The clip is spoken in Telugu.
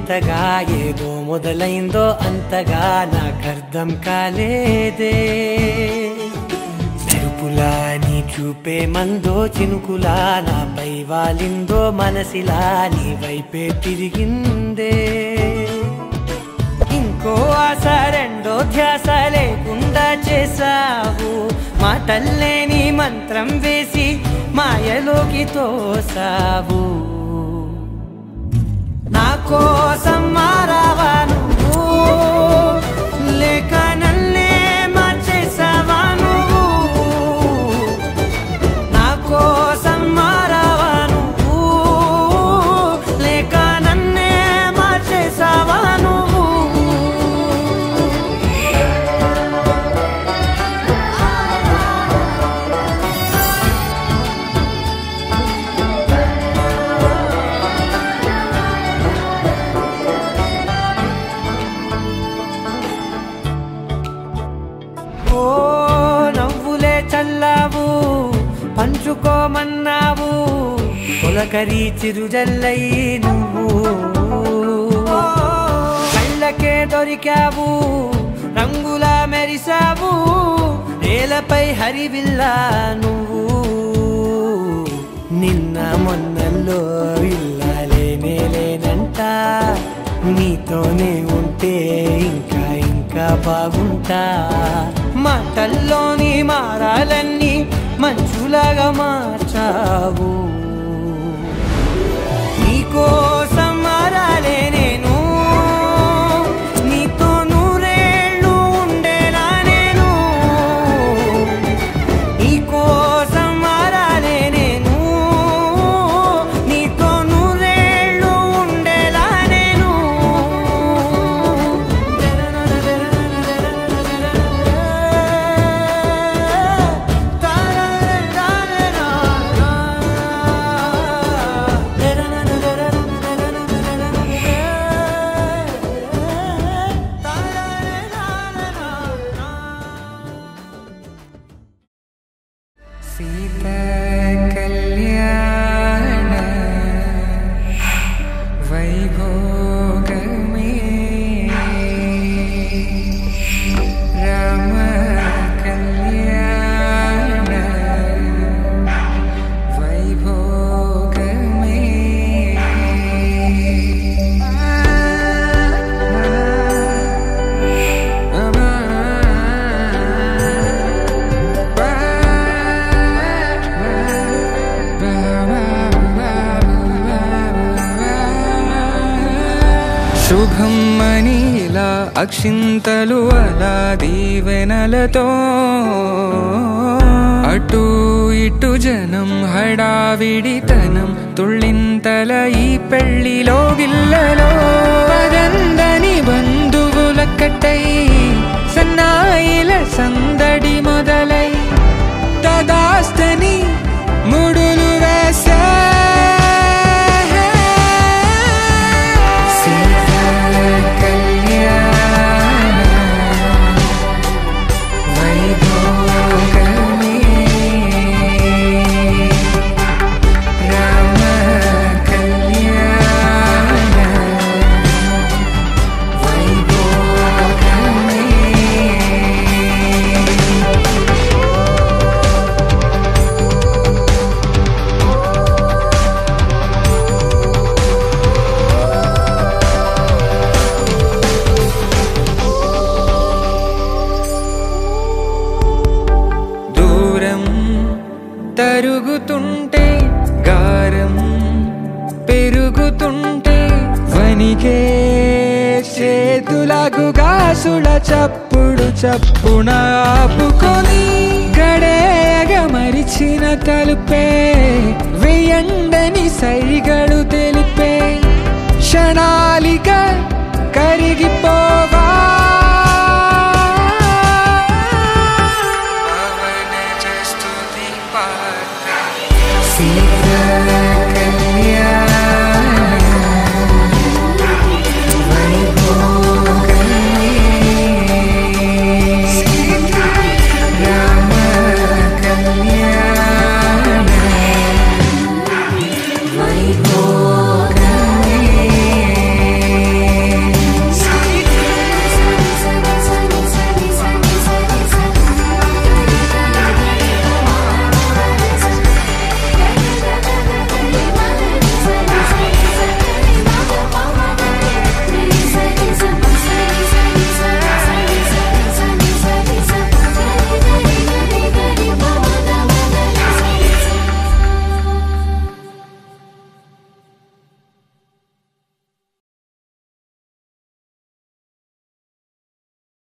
వింతగా ఏదో మొదలైందో అంతగా నాకర్థం కాలేదే మెరుపులా నీ చూపే మందో చినుకులా నాపై వాలిందో మనసిలా నీ వైపే తిరిగిందే ఇంకో ఆశ రెండో ధ్యాస లేకుండా చేసావు మాటల్లే నీ మంత్రం వేసి మాయలోకి తోసావు నా కోసం మారావా నువ్వు లేక నన్నే మార్చేసావా నువ్వు నా కోసం మారావా నువ్వు లేక నన్నే మార్చేసావా నువ్వు ఓ నవ్వులే చల్లావు పంచుకోమన్నావు పులకరి చిరుజల్లై నువ్వు కళ్ళకే దొరికావు రంగులా మెరిసావు నేలపై హరివిల్లా నువ్వు నిన్న మొన్నల్లో ఇల్లాలేనే లేనంట నీతోనే ఉంటే ఇంకా ఇంకా బాగుంటా మాటల్లోని మారాలన్నీ మంచులాగా మార్చావు నీకోసం మారాలే నేను నీతో నూరేళ్ళు ఉండేలా నేను నీకోసం మారాలే నేను నీతో నూరేళ్ళు ఉండేలా నేను సీతా కళ్యాణ వైభోగమే రామ కళ్యాణ వైభోగమే శుభం అని ఇలా అక్షింతలు అలా దీవెనలతో అటు ఇటు జనం హడావిడితనం తుళ్ళింతల ఈ పెళ్లిలో గిల్లలో పదందని బంధువులక్కటై సన్నాయిల సందడి మొదలై తదాస్తని ముడులు వేసా సీతా కళ్యాణ వైభోగమే రామ కళ్యాణ వైభోగమే దూరం తరుగుతుంటే గారం పెరుగుతుంటే వనికే చేతులకు గాసుల చప్పుడు చప్పున ఆపుకొని గడేగ మరిచిన తలుపే వెయ్యండని సైగడు తెలిపే క్షణాలిక కరిగిపో